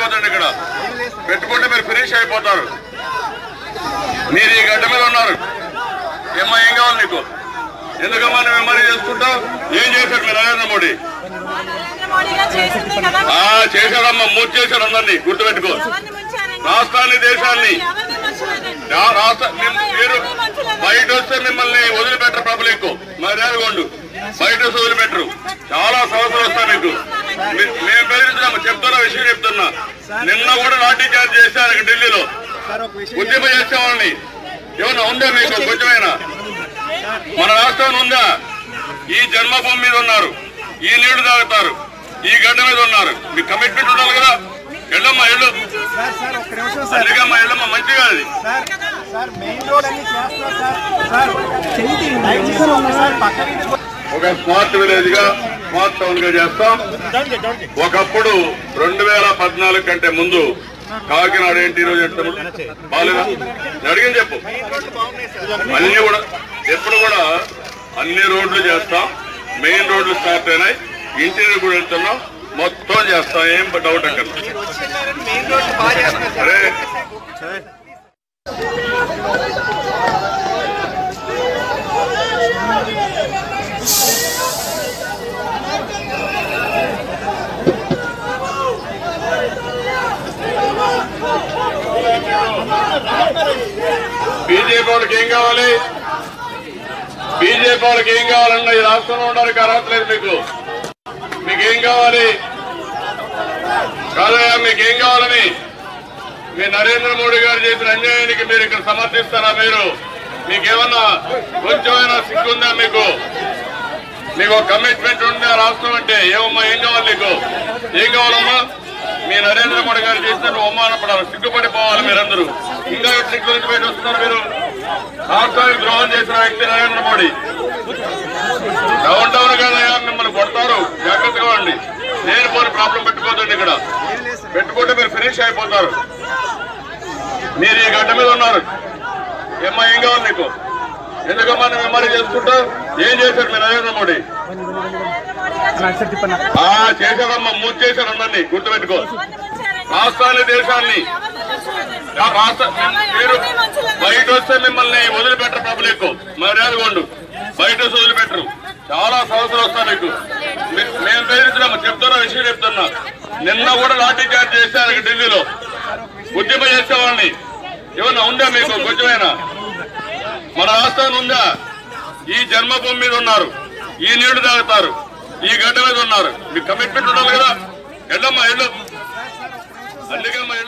పెట్టుకోదండి ఇక్కడ పెట్టుకుంటే మీరు ఫినిష్ అయిపోతారు మీరు ఈ గడ్డ మీద ఉన్నారు ఏమ్మా ఏం కావాలి నీకు ఎందుకమ్మా నువ్వు మెమరీ చేసుకుంటావు ఏం చేశాడు మీరు నరేంద్ర మోడీ నరేంద్ర మోడీ గారు చేసింది కదా ఆ చేశాడమ్మా మూడు చేశాడు అందరినీ గుర్తుపెట్టుకో ఎవరిని ముంచారండి? రాష్ట్రాన్ని దేశాన్ని ఎవరిని ముంచలేదండి. రా- రాష్ట్ర మిమ్- మీరు ఎవరిని ముంచలేదు. బయట వస్తే మిమ్మల్ని వదిలిపెట్టరు పబ్లిక్ మర్యాదగొండు బయట వస్తే వదిలిపెట్టరు చాలా సమస్యలు వస్తాయి మీకు మీ- మేము బెదిరించినాము చెప్తున్నా విషయం చెప్తున్నా నిన్న కూడా లాఠీ చార్జ్ చేశారు ఇక్కడ ఢిల్లీలో ఉద్యమ చేసే వాళ్ళని ఏమన్నా ఉందా మీకు కొంచెమైనా మన రాష్ట్రం ఉందా ఈ జన్మభూమి మీద ఉన్నారు ఈ నీళ్లు తాగుతారు ఈ గడ్డ మీద ఉన్నారు మీకు కమిట్మెంట్ ఉండాలి కదా ఎళ్ళమ్మా ఎళ్ళు సార్ సార్ ఒక్క నిమిషం సార్ అందుకమ్మా ఎళ్ళమ్మా మంచిగా అది సార్ సార్ మెయిన్ రోడ్ అన్ని చేస్తున్నారు సార్ సార్ చెయ్యి దయచేసి ఒకసారి పక్క నుంచి కొ- ఒక స్మార్ట్ విలేజ్ గా స్మార్ట్ టౌన్ గా చేస్తాం ఒకప్పుడు రెండు వేల పద్నాలుగు కంటే ముందు కాకినాడ ఏంటి ఈ రోజు ఎంత బాగాలేదా అడిగింది చెప్పు అన్ని కూడా ఎప్పుడు కూడా అన్ని రోడ్లు చేస్తాం మెయిన్ రోడ్లు స్టార్ట్ అయినాయి ఇంటీరియర్ కూడా వెళ్తున్నాం మొత్తం చేస్తాం ఏం డౌట్ అక్కడ మెయిన్ రోడ్ బాగా చేస్తున్నారు సార్ అరే బీజేపీ వాళ్ళకి ఏం కావాలి బీజేపీ వాళ్ళకి ఏం కావాలన్నా ఈ రాష్ట్రంలో ఉండడానికి అర్హత లేదు మీకు మీకేం కావాలి కాదయ్యా మీకేం కావాలని మీ నరేంద్ర మోడీ గారు చేసిన అన్యాయానికి మీరు ఇక్కడ సమర్థిస్తారా మీరు మీకేమన్నా కొంచెమైనా సిగ్గుందా మీకు మీకు ఒక కమిట్మెంట్ ఉందా రాష్ట్రం అంటే ఏమమ్మా ఏం కావాలి నీకు ఏం కావాలమ్మా మీ నరేంద్ర మోడీ గారు చేసినట్టు అవమానపడాలి సిగ్గుపడిపోవాలి మీరందరూ ఇంకా ఎట్లా ఇక్కడ నుంచి బయట వస్తున్నారు మీరు రాష్ట్రానికి ద్రోహం చేసిన వ్యక్తి నరేంద్ర మోడీ డౌన్ డౌన్ కాదయ్యా మిమ్మల్ని కొడతారు జాగ్రత్తగా ఉండి నేను పోని ప్రాబ్లం పెట్టుకోదండి ఇక్కడ పెట్టుకుంటే మీరు ఫినిష్ అయిపోతారు మీరు ఈ గడ్డ మీద ఉన్నారు ఏమ్మా ఏం కావాలి నీకు ఎందుకమ్మా నువ్వు మెమరీ చేసుకుంటావు ఏం చేశాడు మీ నరేంద్ర మోడీ నరేంద్ర మోడీ గారు చేసింది కదా ఆ చేశాడమ్మా మూడు చేశాడు అందరినీ గుర్తుపెట్టుకో ఎవరిని ముంచారండి? రాష్ట్రాన్ని దేశాన్ని ఎవరిని ముంచలేదండి. ఆ రాష్ట్ర మీరు ఎవరిని ముంచలేదు. బయట వస్తే మిమ్మల్ని వదిలిపెట్టరు పబ్లిక్ మర్యాదగొండు బయట వస్తే వదిలిపెట్టరు చాలా సమస్యలు వస్తాయి మీకు మీ- మేము బెదిరించినాము చెప్తున్నా విషయం చెప్తున్నా నిన్న కూడా లాఠీ చార్జ్ చేశారు ఇక్కడ ఢిల్లీలో ఉద్యమ చేసే వాళ్ళని ఏమన్నా ఉందా మీకు కొంచెమైనా మన రాష్ట్రం ఉందా ఈ జన్మభూమి మీద ఉన్నారు ఈ నీళ్లు తాగుతారు ఈ గడ్డ మీద ఉన్నారు మీకు కమిట్మెంట్ ఉండాలి కదా ఎళ్ళమ్మా ఎళ్ళు అందుకమ్మా